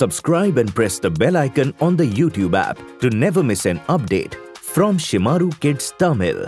Subscribe and press the bell icon on the YouTube app to never miss an update from Shimaru Kids Tamil.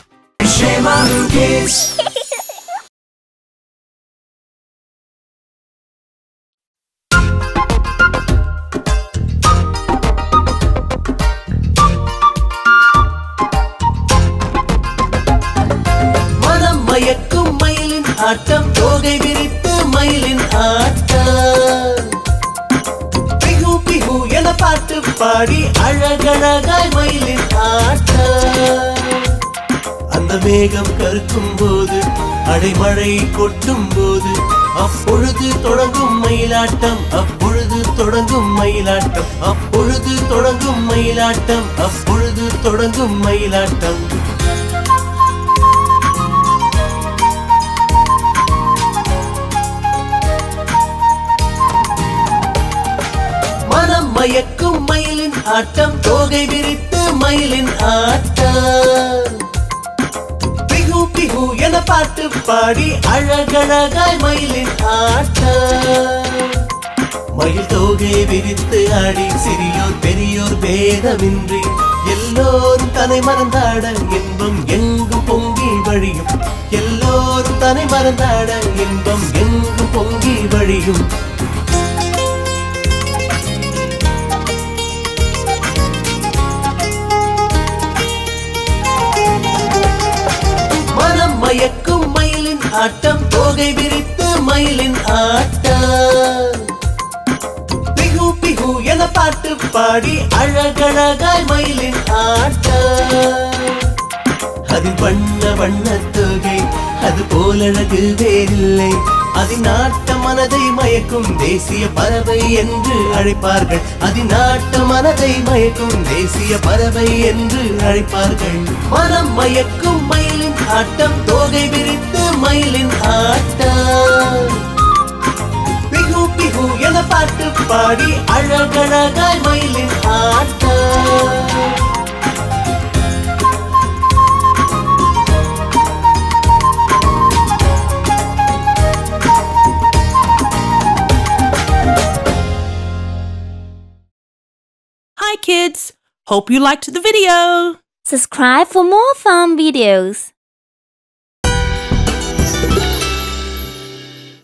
மனம் மயக்கும் மயிலின் ஆட்டம் தோகை விரித்து மயிலின் ஆட்டம் பிகு பிகு என பாட்டு பாடி அழகழகாய் மயிலின் ஆட்டம் அந்த மேகம் கருக்கும் போது அடைமழை கொட்டும் போது அப்பொழுது தொடங்கும் மயிலாட்டம் அப்பொழுது தொடங்கும் மயிலாட்டம் அப்பொழுது தொடங்கும் மயிலாட்டம் அப்பொழுது தொடங்கும் மயிலாட்டம் மனம் மயக்கும் மயிலின் ஆட்டம் தோகை விரித்து மயிலின் ஆட்டம் பிகு பிகு என பாட்டு பாடி அழகழகாய் மயிலின் ஆட்டம் மயில் தோகை விரித்து ஆடி சிறியோர் பெரியோர் பேதமின்றி எல்லோரும் தனை மறந்தாட இன்பம் எங்கும் பொங்கி வழியும் எல்லோரும் தனை மறந்தாட இன்பம் எங்கும் பொங்கி வழியும் மனம் மயக்கும் மயிலின் ஆட்டம் தோகை விரித்து மயிலின் ஆட்டம் பிகு பிகு என பாட்டு பாடி அழகழகாய் மயிலின் ஆட்டம் அதில் வண்ண வண்ண தொகை அது போலழகு வேறில்லை அதின் நாட்ட மனதை மயக்கும் தேசிய பறவை என்று அழைப்பார்கள் அதின் நாட்ட மனதை மயக்கும் தேசிய பறவை என்று அழைப்பார்கள் மனம் மயக்கும் மயிலின் ஆட்டம் தோகை விரித்து மயிலின் ஆட்டம் பிகு பிகு என பாட்டு பாடி அழகழகாய் மயிலின் ஆட்டம் Hi kids! Hope you liked the video! Subscribe for more fun videos.